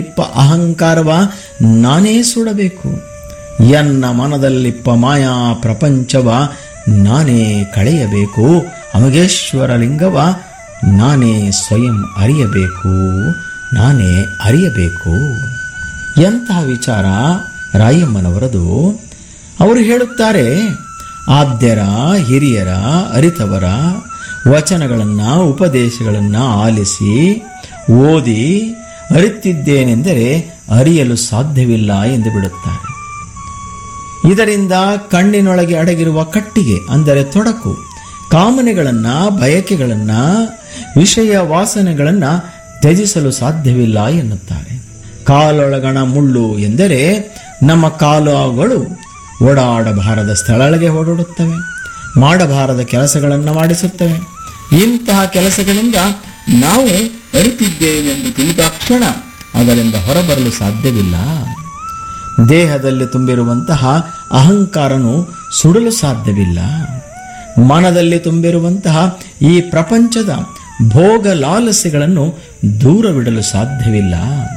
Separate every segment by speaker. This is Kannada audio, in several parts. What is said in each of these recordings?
Speaker 1: ಇಪ್ಪ ಅಹಂಕಾರವ ನಾನೇ ಸುಡಬೇಕು ಎನ್ನ ಮನದಲ್ಲಿಪ್ಪ ಮಾಯಾ ಪ್ರಪಂಚವ ನಾನೇ ಕಳೆಯಬೇಕು ಅಮಗೇಶ್ವರ ಲಿಂಗವ ನಾನೇ ಸ್ವಯಂ ಅರಿಯಬೇಕು ನಾನೇ ಅರಿಯಬೇಕು ಎಂತಹ ವಿಚಾರ ರಾಯಮ್ಮನವರದು ಅವರು ಹೇಳುತ್ತಾರೆ ಆದ್ಯರ ಹಿರಿಯರ ಅರಿತವರ ವಚನಗಳನ್ನು ಉಪದೇಶಗಳನ್ನು ಆಲಿಸಿ ಓದಿ ಅರಿತಿದ್ದೇನೆಂದರೆ ಅರಿಯಲು ಸಾಧ್ಯವಿಲ್ಲ ಎಂದು ಬಿಡುತ್ತಾರೆ ಇದರಿಂದ ಕಣ್ಣಿನೊಳಗೆ ಅಡಗಿರುವ ಕಟ್ಟಿಗೆ ಅಂದರೆ ತೊಡಕು ಕಾಮನೆಗಳನ್ನ ಬಯಕೆಗಳನ್ನ ವಿಷಯ ವಾಸನೆಗಳನ್ನ ತ್ಯಜಿಸಲು ಸಾಧ್ಯವಿಲ್ಲ ಎನ್ನುತ್ತಾರೆ ಕಾಲೊಳಗಣ ಮುಳ್ಳು ಎಂದರೆ ನಮ್ಮ ಕಾಲುಗಳು ಓಡಾಡಬಾರದ ಸ್ಥಳಗಳಿಗೆ ಓಡಾಡುತ್ತವೆ ಮಾಡಬಾರದ ಕೆಲಸಗಳನ್ನು ಮಾಡಿಸುತ್ತವೆ ಇಂತಹ ಕೆಲಸಗಳಿಂದ ನಾವು ಅರಿತಿದ್ದೇವೆಂದು ತಿಳಿದಾಕ್ಷಣ ಅದರಿಂದ ಹೊರಬರಲು ಸಾಧ್ಯವಿಲ್ಲ ದೇಹದಲ್ಲಿ ತುಂಬಿರುವಂತಹ ಅಹಂಕಾರನು ಸುಡಲು ಸಾಧ್ಯವಿಲ್ಲ ಮನದಲ್ಲಿ ತುಂಬಿರುವಂತಹ ಈ ಪ್ರಪಂಚದ ಭೋಗ ಲಾಲಸೆಗಳನ್ನು ದೂರವಿಡಲು ಸಾಧ್ಯವಿಲ್ಲ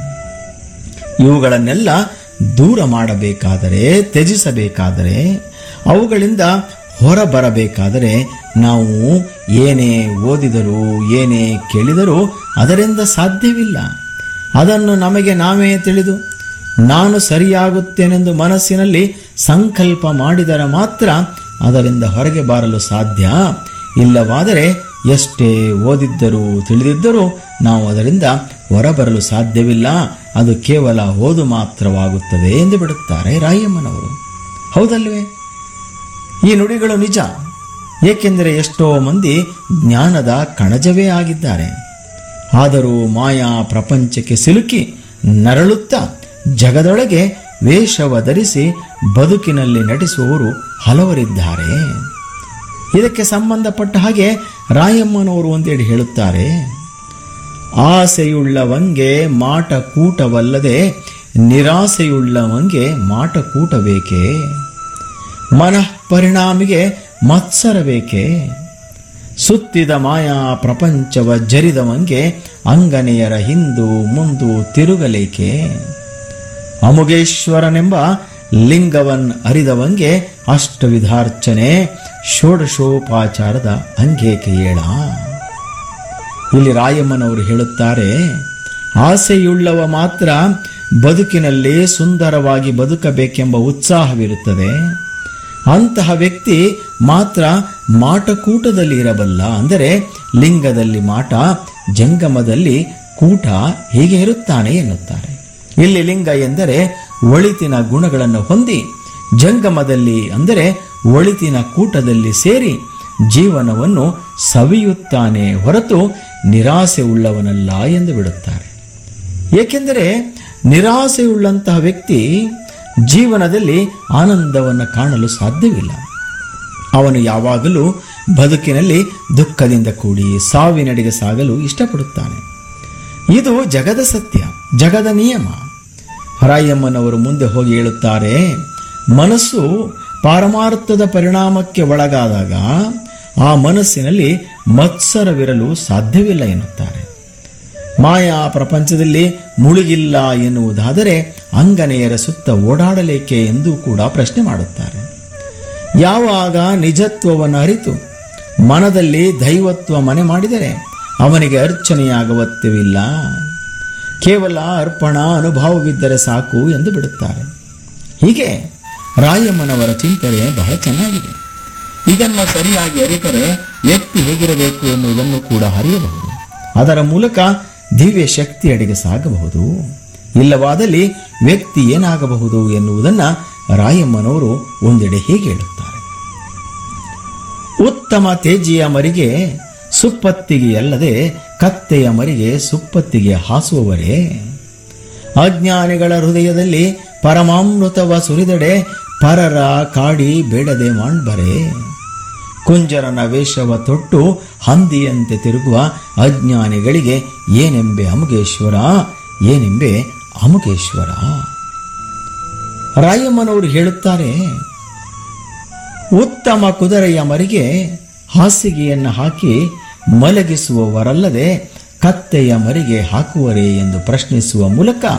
Speaker 1: ಇವುಗಳನ್ನೆಲ್ಲ ದೂರ ಮಾಡಬೇಕಾದರೆ ತ್ಯಜಿಸಬೇಕಾದರೆ ಅವುಗಳಿಂದ ಹೊರಬರಬೇಕಾದರೆ ನಾವು ಏನೇ ಓದಿದರೂ ಏನೇ ಕೇಳಿದರೂ ಅದರಿಂದ ಸಾಧ್ಯವಿಲ್ಲ ಅದನ್ನು ನಮಗೆ ನಾವೇ ತಿಳಿದು ನಾನು ಸರಿಯಾಗುತ್ತೇನೆಂದು ಮನಸ್ಸಿನಲ್ಲಿ ಸಂಕಲ್ಪ ಮಾಡಿದರೆ ಮಾತ್ರ ಅದರಿಂದ ಹೊರಗೆ ಬಾರಲು ಸಾಧ್ಯ ಇಲ್ಲವಾದರೆ ಎಷ್ಟೇ ಓದಿದ್ದರೂ ತಿಳಿದಿದ್ದರೂ ನಾವು ಅದರಿಂದ ಹೊರಬರಲು ಸಾಧ್ಯವಿಲ್ಲ ಅದು ಕೇವಲ ಓದು ಮಾತ್ರವಾಗುತ್ತದೆ ಎಂದು ಬಿಡುತ್ತಾರೆ ರಾಯಮ್ಮನವರು ಹೌದಲ್ವೇ ಈ ನುಡಿಗಳು ನಿಜ ಏಕೆಂದರೆ ಎಷ್ಟೋ ಮಂದಿ ಜ್ಞಾನದ ಕಣಜವೇ ಆಗಿದ್ದಾರೆ ಆದರೂ ಮಾಯಾ ಪ್ರಪಂಚಕ್ಕೆ ಸಿಲುಕಿ ನರಳುತ್ತಾ ಜಗದೊಳಗೆ ವೇಷವ ಧರಿಸಿ ಬದುಕಿನಲ್ಲಿ ನಟಿಸುವವರು ಹಲವರಿದ್ದಾರೆ ಇದಕ್ಕೆ ಸಂಬಂಧಪಟ್ಟ ಹಾಗೆ ರಾಯಮ್ಮನವರು ಒಂದೆಡೆ ಹೇಳುತ್ತಾರೆ ಆಸೆಯುಳ್ಳವಂಗೆ ಮಾಟ ಕೂಟವಲ್ಲದೆ ನಿರಾಸೆಯುಳ್ಳವಂಗೆ ಮಾಟ ಕೂಟ ಬೇಕೇ ಮನಃ ಪರಿಣಾಮಿಗೆ ಮತ್ಸರ ಬೇಕೇ ಸುತ್ತಿದ ಮಾಯಾ ಪ್ರಪಂಚವ ಜರಿದವಂಗೆ ಅಂಗನೆಯರ ಹಿಂದು ಮುಂದು ತಿರುಗಲೇಕೆ ಅಮುಗೇಶ್ವರನೆಂಬ ಲಿಂಗವನ್ ಅರಿದವಂಗೆ ಅಷ್ಟವಿಧಾರ್ಚನೆ ಷೋಡಶೋಪಾಚಾರದ ಅಂಗೇಕೆ ಏಳ ಇಲ್ಲಿ ರಾಯಮ್ಮನವರು ಹೇಳುತ್ತಾರೆ ಆಸೆಯುಳ್ಳವ ಮಾತ್ರ ಬದುಕಿನಲ್ಲಿ ಸುಂದರವಾಗಿ ಬದುಕಬೇಕೆಂಬ ಉತ್ಸಾಹವಿರುತ್ತದೆ ಅಂತಹ ವ್ಯಕ್ತಿ ಮಾತ್ರ ಮಾಟಕೂಟದಲ್ಲಿ ಇರಬಲ್ಲ ಅಂದರೆ ಲಿಂಗದಲ್ಲಿ ಮಾಟ ಜಂಗಮದಲ್ಲಿ ಕೂಟ ಹೀಗೆ ಇರುತ್ತಾನೆ ಎನ್ನುತ್ತಾರೆ ಇಲ್ಲಿ ಲಿಂಗ ಎಂದರೆ ಒಳಿತಿನ ಗುಣಗಳನ್ನು ಹೊಂದಿ ಜಂಗಮದಲ್ಲಿ ಅಂದರೆ ಒಳಿತಿನ ಕೂಟದಲ್ಲಿ ಸೇರಿ ಜೀವನವನ್ನು ಸವಿಯುತ್ತಾನೆ ಹೊರತು ನಿರಾಸೆ ಉಳ್ಳವನಲ್ಲ ಎಂದು ಬಿಡುತ್ತಾರೆ ಏಕೆಂದರೆ ನಿರಾಸೆಯುಳ್ಳಂತಹ ವ್ಯಕ್ತಿ ಜೀವನದಲ್ಲಿ ಆನಂದವನ್ನು ಕಾಣಲು ಸಾಧ್ಯವಿಲ್ಲ ಅವನು ಯಾವಾಗಲೂ ಬದುಕಿನಲ್ಲಿ ದುಃಖದಿಂದ ಕೂಡಿ ಸಾವಿನಡೆಗೆ ಸಾಗಲು ಇಷ್ಟಪಡುತ್ತಾನೆ ಇದು ಜಗದ ಸತ್ಯ ಜಗದ ನಿಯಮ ರಾಯಮ್ಮನವರು ಮುಂದೆ ಹೋಗಿ ಹೇಳುತ್ತಾರೆ ಮನಸ್ಸು ಪಾರಮಾರ್ಥದ ಪರಿಣಾಮಕ್ಕೆ ಒಳಗಾದಾಗ ಆ ಮನಸ್ಸಿನಲ್ಲಿ ಮತ್ಸರವಿರಲು ಸಾಧ್ಯವಿಲ್ಲ ಎನ್ನುತ್ತಾರೆ ಮಾಯಾ ಪ್ರಪಂಚದಲ್ಲಿ ಮುಳುಗಿಲ್ಲ ಎನ್ನುವುದಾದರೆ ಅಂಗನೆಯರ ಸುತ್ತ ಓಡಾಡಲೇಕೆ ಎಂದು ಕೂಡ ಪ್ರಶ್ನೆ ಮಾಡುತ್ತಾರೆ ಯಾವಾಗ ನಿಜತ್ವವನ್ನು ಅರಿತು ಮನದಲ್ಲಿ ದೈವತ್ವ ಮನೆ ಮಾಡಿದರೆ ಅವನಿಗೆ ಅರ್ಚನೆಯಾಗವತ್ಯವಿಲ್ಲ ಕೇವಲ ಅರ್ಪಣ ಅನುಭವವಿದ್ದರೆ ಸಾಕು ಎಂದು ಬಿಡುತ್ತಾರೆ ಹೀಗೆ ರಾಯಮ್ಮನವರ ಚಿಂತನೆ ಬಹಳ ಚೆನ್ನಾಗಿದೆ ಇದನ್ನು ಸರಿಯಾಗಿ ಅರಿತರೆ ವ್ಯಕ್ತಿ ಹೇಗಿರಬೇಕು ಎನ್ನುವುದನ್ನು ಕೂಡ ಅರಿಯಬಹುದು ಅದರ ಮೂಲಕ ದಿವ್ಯ ಶಕ್ತಿಯಡೆಗೆ ಸಾಗಬಹುದು ಇಲ್ಲವಾದಲ್ಲಿ ವ್ಯಕ್ತಿ ಏನಾಗಬಹುದು ಎನ್ನುವುದನ್ನ ರಾಯಮ್ಮನವರು ಒಂದೆಡೆ ಹೀಗೆ ಹೇಳುತ್ತಾರೆ ಉತ್ತಮ ತೇಜಿಯ ಮರಿಗೆ ಸುಪ್ಪತ್ತಿಗೆ ಅಲ್ಲದೆ ಕತ್ತೆಯ ಮರಿಗೆ ಸುಪ್ಪತ್ತಿಗೆ ಹಾಸುವವರೇ ಅಜ್ಞಾನಿಗಳ ಹೃದಯದಲ್ಲಿ ಪರಮಾಮೃತವ ಸುರಿದಡೆ ಪರರ ಕಾಡಿ ಬೇಡದೆ ಮಾಡ್ಬರೆ ಕುಂಜರನ ವೇಷವ ತೊಟ್ಟು ಹಂದಿಯಂತೆ ತಿರುಗುವ ಅಜ್ಞಾನಿಗಳಿಗೆ ಏನೆಂಬೆ ಅಮುಗೇಶ್ವರ ಏನೆಂಬೆ ಅಮುಗೇಶ್ವರ ರಾಯಮ್ಮನವರು ಹೇಳುತ್ತಾರೆ ಉತ್ತಮ ಕುದುರೆಯ ಮರಿಗೆ ಹಾಸಿಗೆಯನ್ನು ಹಾಕಿ ಮಲಗಿಸುವವರಲ್ಲದೆ ಕತ್ತೆಯ ಮರಿಗೆ ಹಾಕುವರೇ ಎಂದು ಪ್ರಶ್ನಿಸುವ ಮೂಲಕ